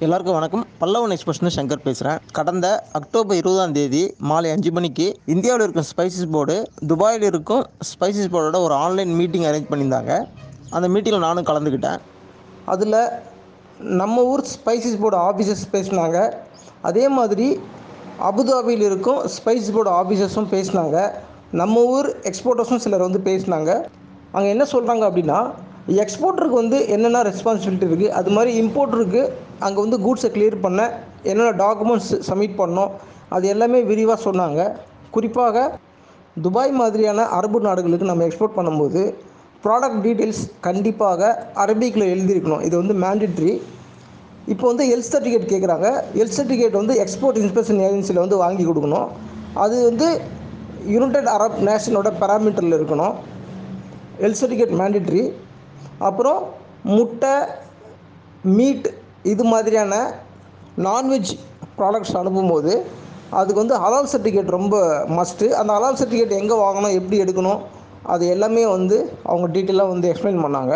எல்லாருக்கும் வணக்கம் பல்லவன் எக்ஸ்பிரஸ்னு சங்கர் பேசுகிறேன் கடந்த அக்டோபர் இருபதாம் தேதி மாலை அஞ்சு மணிக்கு இந்தியாவில் இருக்கும் ஸ்பைசஸ் போர்டு துபாயில் இருக்கும் ஸ்பைசஸ் போர்டோட ஒரு ஆன்லைன் மீட்டிங் அரேஞ்ச் பண்ணியிருந்தாங்க அந்த மீட்டிங்கில் நானும் கலந்துக்கிட்டேன் அதில் நம்ம ஊர் ஸ்பைசஸ் போர்டு ஆஃபீஸர்ஸ் பேசினாங்க அதே மாதிரி அபுதாபியில் இருக்கும் ஸ்பைசஸ் போர்டு ஆஃபீஸர்ஸும் பேசினாங்க நம்ம ஊர் எக்ஸ்போர்ட்டர்ஸும் சிலர் வந்து பேசினாங்க அங்கே என்ன சொல்கிறாங்க அப்படின்னா எக்ஸ்போர்ட்டருக்கு வந்து என்னென்ன ரெஸ்பான்சிபிலிட்டி இருக்குது அது மாதிரி இம்போர்ட்டருக்கு அங்கே வந்து கூட்ஸை கிளியர் பண்ண என்னென்ன டாக்குமெண்ட்ஸ் சப்மிட் பண்ணோம் அது எல்லாமே விரிவாக சொன்னாங்க குறிப்பாக துபாய் மாதிரியான அரபு நாடுகளுக்கு நம்ம எக்ஸ்போர்ட் பண்ணும்போது ப்ராடக்ட் டீட்டெயில்ஸ் கண்டிப்பாக அரபிக்கில் எழுதியிருக்கணும் இது வந்து மேண்டிட்ரி இப்போ வந்து ஹெல்த் சர்டிஃபிகேட் கேட்குறாங்க ஹெல்த் சர்டிஃபிகேட் வந்து எக்ஸ்போர்ட் இன்ஸ்பெக்ஷன் ஏஜென்சியில் வந்து வாங்கி கொடுக்கணும் அது வந்து யுனைடெட் அரப் நேஷனோட பேராமீட்டரில் இருக்கணும் ஹெல்த் சர்டிஃபிகேட் மேண்டிட்ரி அப்புறம் முட்டை மீட் இது மாதிரியான நான்வெஜ் ப்ராடக்ட்ஸ் அனுப்பும்போது அதுக்கு வந்து ஹலால் சர்டிஃபிகேட் ரொம்ப மஸ்ட்டு அந்த ஹலால் சர்டிஃபிகேட் எங்கே வாங்கணும் எப்படி எடுக்கணும் அது எல்லாமே வந்து அவங்க டீட்டெயிலாக வந்து எக்ஸ்பிளைன் பண்ணாங்க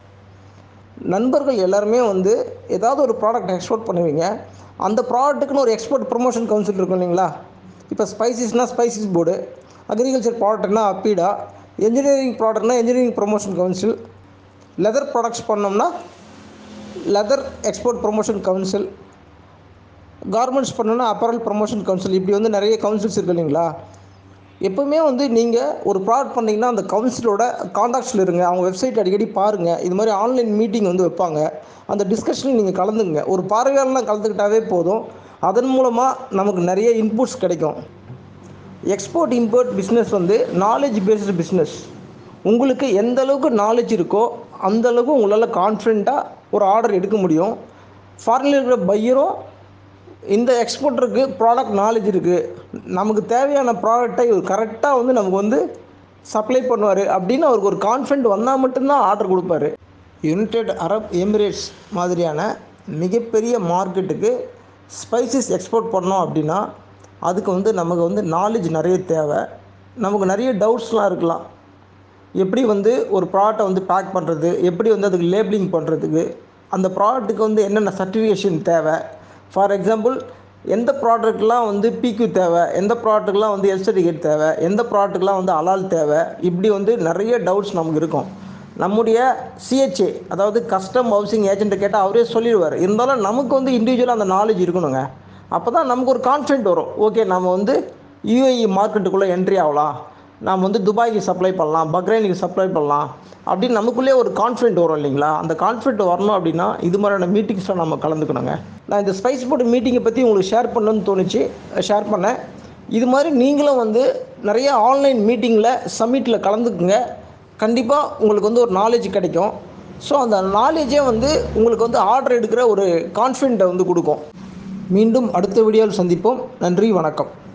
நண்பர்கள் எல்லாருமே வந்து ஏதாவது ஒரு ப்ராடக்ட் எக்ஸ்போர்ட் பண்ணுவீங்க அந்த ப்ராடக்ட்டுக்குன்னு ஒரு எக்ஸ்போர்ட் ப்ரொமோஷன் கவுன்சில் இருக்கும் இல்லைங்களா இப்போ ஸ்பைசஸ்னால் ஸ்பைசஸ் போர்டு அக்ரிகல்ச்சர் ப்ராடக்ட்னா அப்பீடா என்ஜினியரிங் ப்ராடக்ட்னா engineering promotion council leather products பண்ணோம்னா leather export promotion council garments பண்ணோன்னா அப்பரல் ப்ரொமோஷன் கவுன்சில் இப்படி வந்து நிறைய கவுன்சில்ஸ் இருக்கு இல்லைங்களா எப்போவுமே வந்து நீங்கள் ஒரு ப்ராடக்ட் பண்ணிங்கன்னா அந்த கவுன்சிலோட காண்டாக்ட்ஸில் இருங்க அவங்க வெப்சைட் அடிக்கடி பாருங்கள் இது மாதிரி ஆன்லைன் மீட்டிங் வந்து வைப்பாங்க அந்த டிஸ்கஷனில் நீங்கள் கலந்துங்க ஒரு பார்வையாளர்லாம் கலந்துக்கிட்டாவே போதும் அதன் மூலமாக நமக்கு நிறைய இன்புட்ஸ் கிடைக்கும் எக்ஸ்போர்ட் இம்போர்ட் பிஸ்னஸ் வந்து நாலேஜ் பேஸ்டு பிஸ்னஸ் உங்களுக்கு எந்த அளவுக்கு நாலேஜ் இருக்கோ அந்த அளவுக்கு உங்களால் கான்ஃபிடண்ட்டாக ஒரு ஆர்டர் எடுக்க முடியும் ஃபாரினில் இருக்கிற பையரும் இந்த எக்ஸ்போர்ட்டருக்கு ப்ராடக்ட் நாலேஜ் இருக்குது நமக்கு தேவையான ப்ராடக்டை இவர் கரெக்டாக வந்து நமக்கு வந்து சப்ளை பண்ணுவார் அப்படின்னு அவருக்கு ஒரு கான்ஃபிடென்ட் வந்தால் மட்டும்தான் ஆர்டர் கொடுப்பாரு யுனைடெட் அரப் எமிரேட்ஸ் மாதிரியான மிகப்பெரிய மார்க்கெட்டுக்கு ஸ்பைசஸ் எக்ஸ்போர்ட் பண்ணோம் அப்படின்னா அதுக்கு வந்து நமக்கு வந்து நாலேஜ் நிறைய தேவை நமக்கு நிறைய டவுட்ஸ்லாம் இருக்கலாம் எப்படி வந்து ஒரு ப்ராடக்டை வந்து பேக் பண்ணுறது எப்படி வந்து அதுக்கு லேபிளிங் பண்ணுறதுக்கு அந்த ப்ராடக்ட்டுக்கு வந்து என்னென்ன சர்டிஃபிகேஷன் தேவை ஃபார் எக்ஸாம்பிள் எந்த ப்ராடக்ட்லாம் வந்து பிக்யூ தேவை எந்த ப்ராடக்ட்டுக்கெலாம் வந்து ஹெல்த் சர்டிஃபிகேட் தேவை எந்த ப்ராடக்ட்டுக்கெலாம் வந்து அலால் தேவை இப்படி வந்து நிறைய டவுட்ஸ் நமக்கு இருக்கும் நம்முடைய சிஹெச்ஏ அதாவது கஸ்டம் ஹவுசிங் ஏஜென்ட்டை கேட்டால் அவரே சொல்லிடுவார் இருந்தாலும் நமக்கு வந்து இண்டிவிஜுவலாக அந்த நாலேஜ் இருக்கணுங்க அப்போ தான் நமக்கு ஒரு கான்ஃபிடென்ட் வரும் ஓகே நம்ம வந்து யூஏஇ மார்க்கெட்டுக்குள்ளே என்ட்ரி ஆகலாம் நாம் வந்து துபாய்க்கு சப்ளை பண்ணலாம் பக்ரைனுக்கு சப்ளை பண்ணலாம் அப்படின்னு நமக்குள்ளே ஒரு கான்ஃபிடென்ட் வரும் இல்லைங்களா அந்த கான்ஃபிடென்ட் வரணும் அப்படின்னா இது மாதிரியான மீட்டிங்ஸில் நம்ம கலந்துக்கணுங்க நான் இந்த ஸ்பைஸ் போர்டு மீட்டிங்கை பற்றி உங்களுக்கு ஷேர் பண்ணணும்னு தோணுச்சு ஷேர் பண்ணேன் இது மாதிரி நீங்களும் வந்து நிறைய ஆன்லைன் மீட்டிங்கில் சம்மிட்டில் கலந்துக்குங்க கண்டிப்பாக உங்களுக்கு வந்து ஒரு நாலேஜ் கிடைக்கும் ஸோ அந்த நாலேஜே வந்து உங்களுக்கு வந்து ஆர்டர் எடுக்கிற ஒரு கான்ஃபிடென்ட்டை வந்து கொடுக்கும் மீண்டும் அடுத்த வீடியோவில் சந்திப்போம் நன்றி வணக்கம்